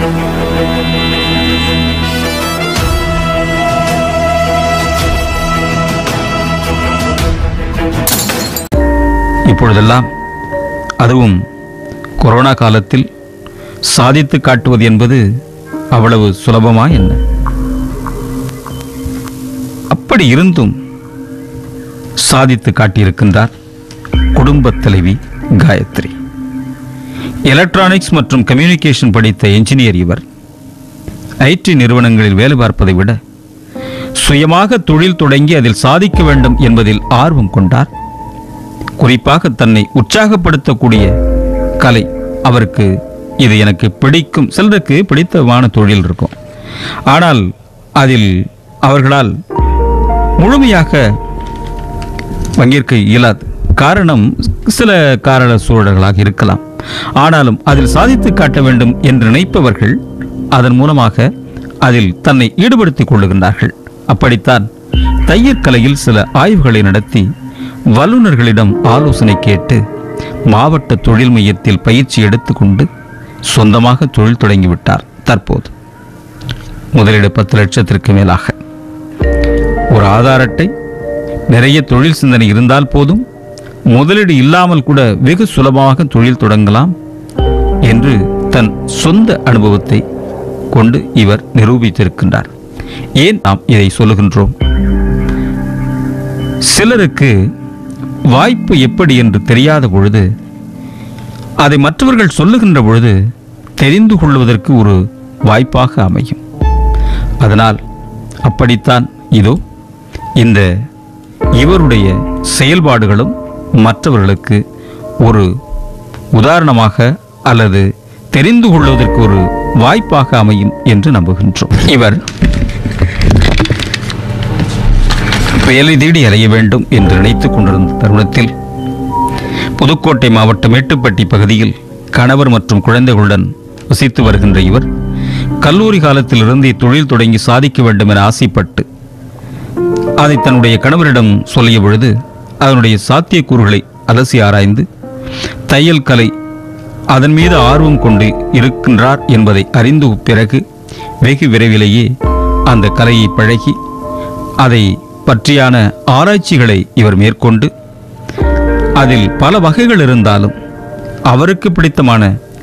இப்பொழுதெல்லாம் அதுவும் கொரோனா காலத்தில் சாதித்து காட்டுவது என்பது அவ்வளவு சுலபமா என்ன அப்படி இருந்தும் சாதித்து காட்டியிருக்கின்றார் குடும்பத் தலைவி காயத்ரி எலக்ட்ரானிக்ஸ் மற்றும் கம்யூனிகேஷன் படித்த என்ஜினியர் இவர் ஐடி நிறுவனங்களில் வேலை பார்ப்பதை விட சுயமாக தொழில் தொடங்கி அதில் சாதிக்க வேண்டும் என்பதில் ஆர்வம் கொண்டார் குறிப்பாக தன்னை உற்சாகப்படுத்தக்கூடிய கலை அவருக்கு இது எனக்கு பிடிக்கும் சிலருக்கு பிடித்தமான தொழில் இருக்கும் ஆனால் அதில் அவர்களால் முழுமையாக பங்கேற்க இயலாது காரணம் சில காரண சூழல்களாக இருக்கலாம் ஆனாலும் அதில் சாதித்து காட்ட வேண்டும் என்று நினைப்பவர்கள் அதன் மூலமாக அதில் தன்னை ஈடுபடுத்திக் கொள்ளுகின்றார்கள் அப்படித்தான் தையற் கலையில் சில ஆய்வுகளை நடத்தி வல்லுநர்களிடம் ஆலோசனை கேட்டு மாவட்ட தொழில் மையத்தில் பயிற்சி எடுத்துக்கொண்டு சொந்தமாக தொழில் தொடங்கிவிட்டார் தற்போது முதலீடு பத்து லட்சத்திற்கு மேலாக ஒரு ஆதார் அட்டை நிறைய தொழில் சிந்தனை இருந்தால் போதும் முதலீடு இல்லாமல் கூட வெகு சுலபமாக தொழில் தொடங்கலாம் என்று தன் சொந்த அனுபவத்தை கொண்டு இவர் நிரூபித்திருக்கின்றார் ஏன் நாம் இதை சொல்லுகின்றோம் சிலருக்கு வாய்ப்பு எப்படி என்று தெரியாத பொழுது அதை மற்றவர்கள் சொல்லுகின்ற பொழுது தெரிந்து கொள்வதற்கு ஒரு வாய்ப்பாக அமையும் அதனால் அப்படித்தான் இதோ இந்த இவருடைய செயல்பாடுகளும் மற்றவர்களுக்கு ஒரு உதாரணமாக அல்லது தெரிந்து கொள்வதற்கு ஒரு வாய்ப்பாக அமையும் என்று நம்புகின்றோம் இவர் வேலை தேடி அலைய வேண்டும் என்று நினைத்துக் கொண்டிருந்த தருணத்தில் புதுக்கோட்டை மாவட்டம் மேட்டுப்பட்டி பகுதியில் கணவர் மற்றும் குழந்தைகளுடன் வசித்து வருகின்ற இவர் கல்லூரி காலத்திலிருந்து இத்தொழில் தொடங்கி சாதிக்க வேண்டும் என ஆசைப்பட்டு அதை தன்னுடைய கணவரிடம் சொல்லிய பொழுது அதனுடைய சாத்தியக்கூறுகளை அலசி ஆராய்ந்து தையல் கலை அதன் மீது ஆர்வம் கொண்டு இருக்கின்றார் என்பதை அறிந்து பிறகு வெகு விரைவிலேயே அந்த கலையை பழகி அதை பற்றியான ஆராய்ச்சிகளை இவர் மேற்கொண்டு அதில் பல வகைகள் இருந்தாலும் அவருக்கு பிடித்தமான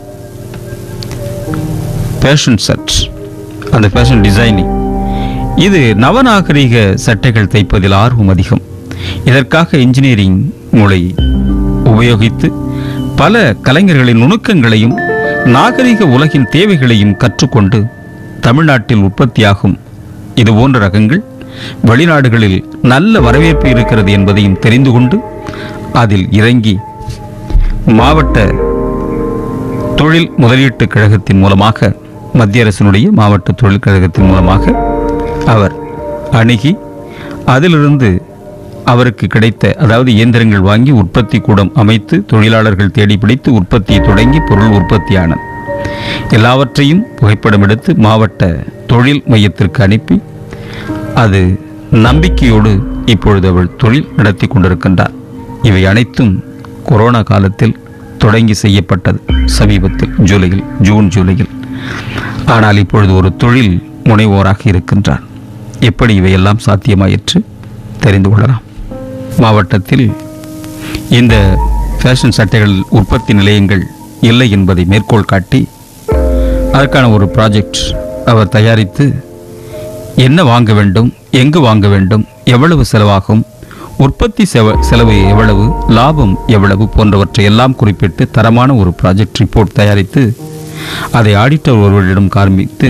ஃபேஷன் செட் அந்த ஃபேஷன் டிசைனிங் இது நவநாகரிக சட்டைகள் தைப்பதில் ஆர்வம் அதிகம் இதற்காக இன்ஜினியரிங் மூளை உபயோகித்து பல கலைஞர்களின் நுணுக்கங்களையும் நாகரிக உலகின் தேவைகளையும் கற்றுக்கொண்டு தமிழ்நாட்டில் உற்பத்தியாகும் இது போன்ற ரகங்கள் வெளிநாடுகளில் நல்ல வரவேற்பு இருக்கிறது என்பதையும் தெரிந்து கொண்டு அதில் இறங்கி மாவட்ட தொழில் முதலீட்டு கழகத்தின் மூலமாக மத்திய அரசினுடைய மாவட்ட தொழில் கழகத்தின் மூலமாக அவர் அணுகி அதிலிருந்து அவருக்கு கிடைத்த அதாவது இயந்திரங்கள் வாங்கி உற்பத்தி கூடம் அமைத்து தொழிலாளர்கள் தேடி பிடித்து உற்பத்தியை தொடங்கி பொருள் உற்பத்தியான எல்லாவற்றையும் புகைப்படம் எடுத்து மாவட்ட தொழில் மையத்திற்கு அனுப்பி அது நம்பிக்கையோடு இப்பொழுது அவள் தொழில் நடத்தி கொண்டிருக்கின்றார் இவை அனைத்தும் கொரோனா காலத்தில் தொடங்கி செய்யப்பட்டது சமீபத்தில் ஜூலையில் ஜூன் ஜூலையில் ஆனால் இப்பொழுது ஒரு தொழில் முனைவோராக இருக்கின்றார் எப்படி இவையெல்லாம் சாத்தியமாயிற்று தெரிந்து கொள்ளலாம் மாவட்டத்தில் இந்த ஃபேஷன் சட்டைகள் உற்பத்தி நிலையங்கள் இல்லை என்பதை மேற்கோள் காட்டி அதற்கான ஒரு ப்ராஜெக்ட் அவர் தயாரித்து என்ன வாங்க வேண்டும் எங்கு வாங்க வேண்டும் எவ்வளவு செலவாகும் உற்பத்தி செவ செலவு எவ்வளவு லாபம் எவ்வளவு போன்றவற்றை எல்லாம் குறிப்பிட்டு தரமான ஒரு ப்ராஜெக்ட் ரிப்போர்ட் தயாரித்து அதை ஆடிட்டர் ஒருவரிடம் காண்பித்து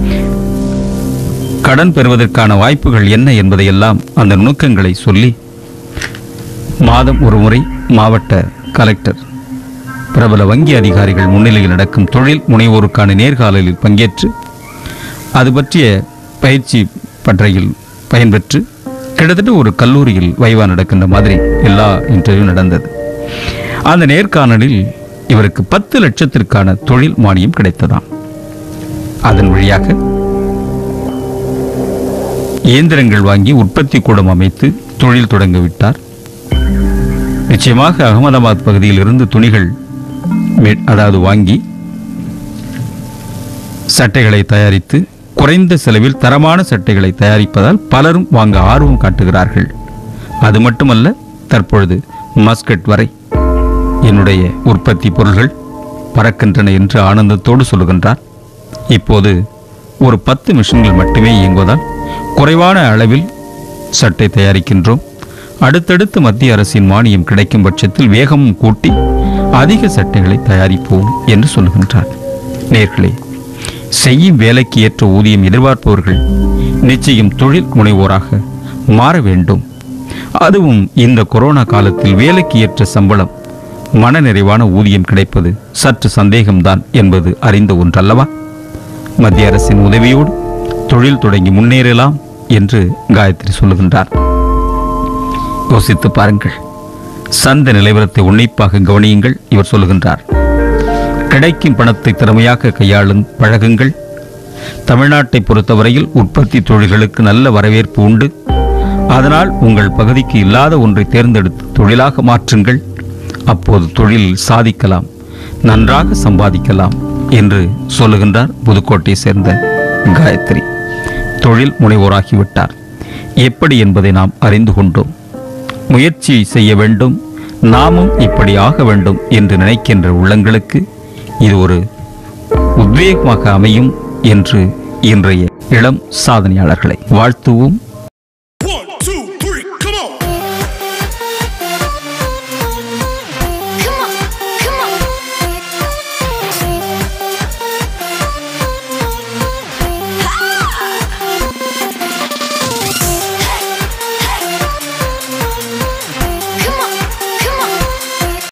கடன் பெறுவதற்கான வாய்ப்புகள் என்ன என்பதையெல்லாம் அந்த நுணுக்கங்களை சொல்லி மாதம் ஒரு முறை மாவட்ட கலெக்டர் பிரபல வங்கி அதிகாரிகள் முன்னிலையில் நடக்கும் தொழில் முனைவோருக்கான நேர்காணலில் பங்கேற்று அது பற்றிய பயிற்சி பற்றையில் பயன்பெற்று கிட்டத்தட்ட ஒரு கல்லூரியில் வைவா நடக்கின்ற மாதிரி எல்லா இன்டர்வியூ நடந்தது அந்த நேர்காணலில் இவருக்கு பத்து லட்சத்திற்கான தொழில் மானியம் கிடைத்ததாம் அதன் வழியாக இயந்திரங்கள் வாங்கி உற்பத்தி கூடம் அமைத்து தொழில் தொடங்க விட்டார் நிச்சயமாக அகமதாபாத் பகுதியில் இருந்து துணிகள் மே- அதாவது வாங்கி சட்டைகளை தயாரித்து குறைந்த செலவில் தரமான சட்டைகளை தயாரிப்பதால் பலரும் வாங்க ஆர்வம் காட்டுகிறார்கள் அது மட்டுமல்ல தற்பொழுது மஸ்கட் வரை என்னுடைய உற்பத்தி பொருள்கள் பறக்கின்றன என்று ஆனந்தத்தோடு சொல்லுகின்றார் இப்போது ஒரு பத்து மிஷின்கள் மட்டுமே இயங்குவதால் குறைவான அளவில் சட்டை தயாரிக்கின்றோம் அடுத்தடுத்து மத்திய அரசின் மானியம் கிடைக்கும் பட்சத்தில் வேகமும் கூட்டி அதிக சட்டைகளை தயாரிப்போம் என்று சொல்லுகின்றார் நேர்களே செய்யும் வேலைக்கு ஏற்ற ஊதியம் எதிர்பார்ப்பவர்கள் நிச்சயம் தொழில் முனைவோராக மாற வேண்டும் அதுவும் இந்த கொரோனா காலத்தில் வேலைக்கு ஏற்ற சம்பளம் மனநிறைவான ஊதியம் கிடைப்பது சற்று சந்தேகம்தான் என்பது அறிந்த ஒன்றல்லவா மத்திய அரசின் உதவியோடு தொழில் தொடங்கி முன்னேறலாம் என்று காயத்ரி சொல்லுகின்றார் யோசித்து பாருங்கள் சந்த நிலவரத்தை உன்னிப்பாக கவனியுங்கள் இவர் சொல்லுகின்றார் கிடைக்கும் பணத்தை திறமையாக கையாளும் பழகுங்கள் தமிழ்நாட்டை பொறுத்தவரையில் உற்பத்தி தொழில்களுக்கு நல்ல வரவேற்பு உண்டு அதனால் உங்கள் பகுதிக்கு இல்லாத ஒன்றை தேர்ந்தெடுத்து தொழிலாக மாற்றுங்கள் அப்போது தொழிலில் சாதிக்கலாம் நன்றாக சம்பாதிக்கலாம் என்று சொல்லுகின்றார் புதுக்கோட்டையை சேர்ந்த காயத்ரி தொழில் முனைவோராகிவிட்டார் எப்படி என்பதை நாம் அறிந்து கொண்டோம் முயற்சி செய்ய வேண்டும் நாமும் இப்படி ஆக வேண்டும் என்று நினைக்கின்ற உள்ளங்களுக்கு இது ஒரு உத்வேகமாக அமையும் என்று இன்றைய இளம் சாதனையாளர்களை வாழ்த்துவோம்